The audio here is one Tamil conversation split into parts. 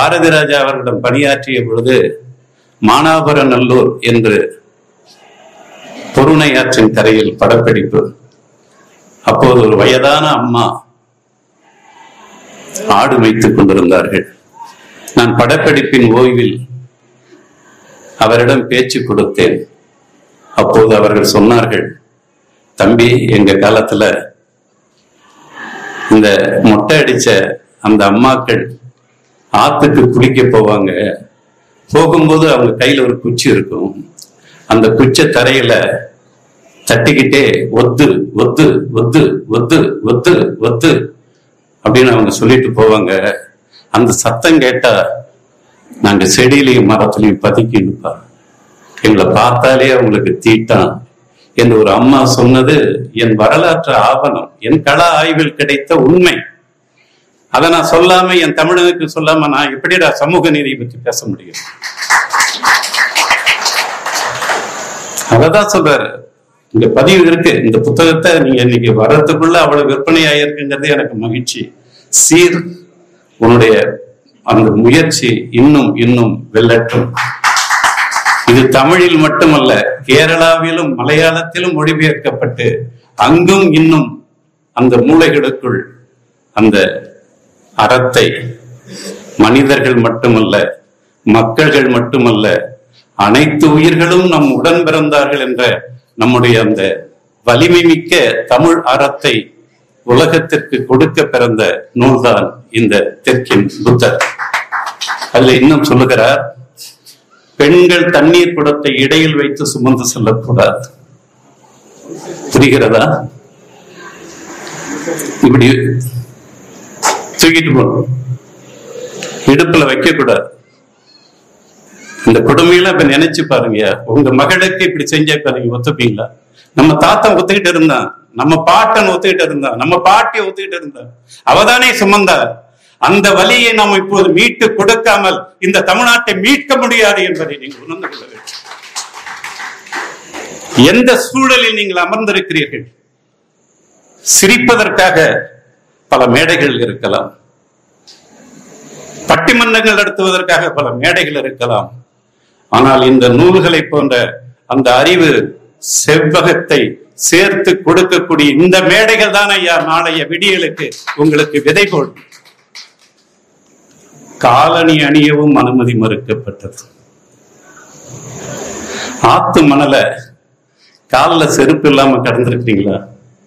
பாரதி ராஜா அவர்களிடம் பணியாற்றிய பொழுது மானாபுரநல்லூர் என்று பொருணை ஆற்றின் கரையில் படப்பிடிப்பு அப்போது ஒரு வயதான அம்மா ஆடு வைத்துக் கொண்டிருந்தார்கள் நான் படப்பிடிப்பின் ஓய்வில் அவரிடம் பேச்சு கொடுத்தேன் அப்போது அவர்கள் சொன்னார்கள் தம்பி எங்க காலத்துல இந்த மொட்டை அடிச்ச அந்த அம்மாக்கள் ஆத்துக்கு குளிக்க போவாங்க போகும்போது அவங்க கையில ஒரு குச்சி இருக்கும் அந்த குச்சை தரையில தட்டிக்கிட்டே ஒத்து ஒத்து ஒத்து ஒத்து ஒத்து ஒத்து அப்படின்னு அவங்க சொல்லிட்டு போவாங்க அந்த சத்தம் கேட்டா நாங்க செடியிலையும் மரத்துலையும் பதுக்கி நிற்போம் எங்களை பார்த்தாலே அவங்களுக்கு தீட்டான் என்று ஒரு அம்மா சொன்னது என் வரலாற்று ஆவணம் என் கள ஆய்வில் கிடைத்த உண்மை அதை நான் சொல்லாம என் தமிழனுக்கு சொல்லாம நான் எப்படிடா சமூக நீதியை பற்றி பேச முடியும் அததான் சொல்றாரு இங்க பதிவு இருக்கு இந்த புத்தகத்தை நீங்க இன்னைக்கு வர்றதுக்குள்ள அவ்வளவு விற்பனை ஆயிருக்குங்கிறது எனக்கு மகிழ்ச்சி சீர் உன்னுடைய அந்த முயற்சி இன்னும் இன்னும் வெல்லட்டும் இது தமிழில் மட்டுமல்ல கேரளாவிலும் மலையாளத்திலும் மொழிபெயர்க்கப்பட்டு அங்கும் இன்னும் அந்த மூளைகளுக்குள் அந்த அறத்தை மனிதர்கள் மட்டுமல்ல மக்கள்கள் மட்டுமல்ல அனைத்து உயிர்களும் நம் உடன் பிறந்தார்கள் என்ற நம்முடைய அந்த வலிமை மிக்க தமிழ் அறத்தை உலகத்திற்கு கொடுக்க பிறந்த நூல்தான் இந்த தெற்கின் புத்தர் அதுல இன்னும் சொல்லுகிறார் பெண்கள் தண்ணீர் குடத்தை இடையில் வைத்து சுமந்து செல்லக்கூடாது புரிகிறதா இப்படி தூக்கிட்டு போகணும் இடுப்புல வைக்க கூடாது இந்த கொடுமையெல்லாம் இப்ப நினைச்சு பாருங்க உங்க மகளுக்கு இப்படி செஞ்சா இப்ப நீங்க ஒத்துப்பீங்களா நம்ம தாத்தா ஒத்துக்கிட்டு இருந்தான் நம்ம பாட்டன் ஒத்துக்கிட்டு இருந்தான் நம்ம பாட்டி ஒத்துக்கிட்டு இருந்தான் அவதானே சுமந்தா அந்த வலியை நாம் இப்போது மீட்டு கொடுக்காமல் இந்த தமிழ்நாட்டை மீட்க முடியாது என்பதை நீங்கள் உணர்ந்து கொள்ள வேண்டும் எந்த சூழலில் நீங்கள் அமர்ந்திருக்கிறீர்கள் சிரிப்பதற்காக பல மேடைகள் இருக்கலாம் பட்டிமன்றங்கள் நடத்துவதற்காக பல மேடைகள் இருக்கலாம் ஆனால் இந்த நூல்களை போன்ற அந்த அறிவு செவ்வகத்தை சேர்த்து கொடுக்கக்கூடிய இந்த மேடைகள் தான் ஐயா நாளைய விடியலுக்கு உங்களுக்கு விதை போடும் காலணி அணியவும் அனுமதி மறுக்கப்பட்டது ஆத்து மணலை காலில் செருப்பு இல்லாம கடந்திருக்கீங்களா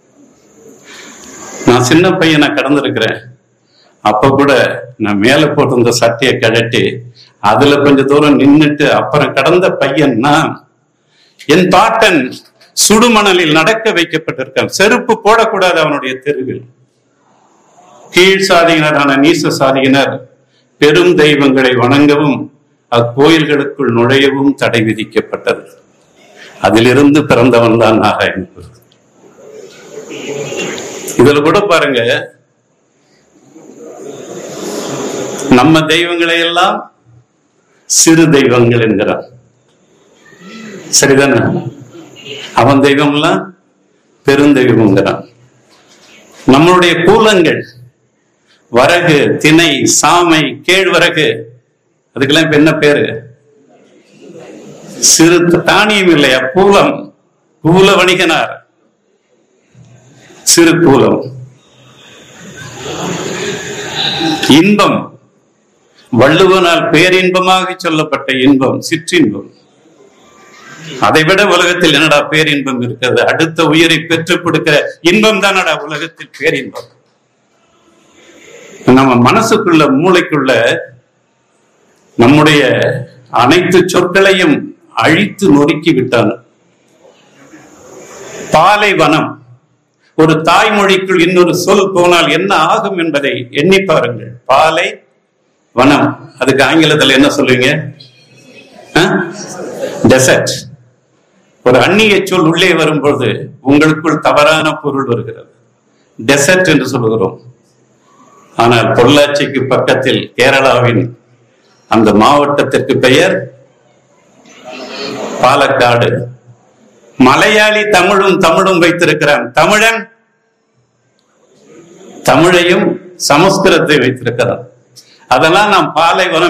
நான் சின்ன பையனை கடந்திருக்கிறேன் அப்ப கூட நான் மேல போட்டிருந்த சட்டையை கழட்டி அதுல கொஞ்ச தூரம் நின்னுட்டு அப்புறம் கடந்த பையன் நான் என் பாட்டன் சுடுமணலில் நடக்க வைக்கப்பட்டிருக்கான் செருப்பு போடக்கூடாது அவனுடைய தெருவில் கீழ் சாதியினரான நீச சாதியினர் பெரும் தெய்வங்களை வணங்கவும் அக்கோயில்களுக்குள் நுழையவும் தடை விதிக்கப்பட்டது அதிலிருந்து பிறந்தவன் தான் நாராயணகுரு இதுல கூட பாருங்க நம்ம தெய்வங்களை எல்லாம் சிறு தெய்வங்கள் என்கிறான் சரிதானே அவன் தெய்வம்லாம் பெருந்தெய்வம்ங்கிறான் நம்மளுடைய கூலங்கள் வரகு திணை சாமை கேழ்வரகு அதுக்கெல்லாம் இப்ப என்ன பேரு சிறு தானியம் இல்லையா கூலம் கூல வணிகனார் சிறு கூலம் இன்பம் வள்ளுவனால் பேரின்பமாக சொல்லப்பட்ட இன்பம் சிற்றின்பம் அதைவிட உலகத்தில் என்னடா பேரின்பம் இருக்கிறது அடுத்த உயிரை பெற்றுக் கொடுக்கிற இன்பம் தானடா உலகத்தில் பேரின்பம் நம்ம மனசுக்குள்ள மூளைக்குள்ள நம்முடைய அனைத்து சொற்களையும் அழித்து நொறுக்கி விட்டான் பாலைவனம் ஒரு தாய்மொழிக்குள் இன்னொரு சொல் போனால் என்ன ஆகும் என்பதை எண்ணி பாருங்கள் பாலை வனம் அதுக்கு ஆங்கிலத்தில் என்ன சொல்லுவீங்க டெசர்ட் ஒரு அந்நிய சொல் உள்ளே வரும்போது உங்களுக்குள் தவறான பொருள் வருகிறது டெசர்ட் என்று சொல்லுகிறோம் ஆனால் பொள்ளாச்சிக்கு பக்கத்தில் கேரளாவின் அந்த மாவட்டத்திற்கு பெயர் பாலக்காடு மலையாளி தமிழும் தமிழும் வைத்திருக்கிறான் தமிழன் தமிழையும் சமஸ்கிருதத்தை வைத்திருக்கிறான் அதெல்லாம் நாம் பாலைவனம்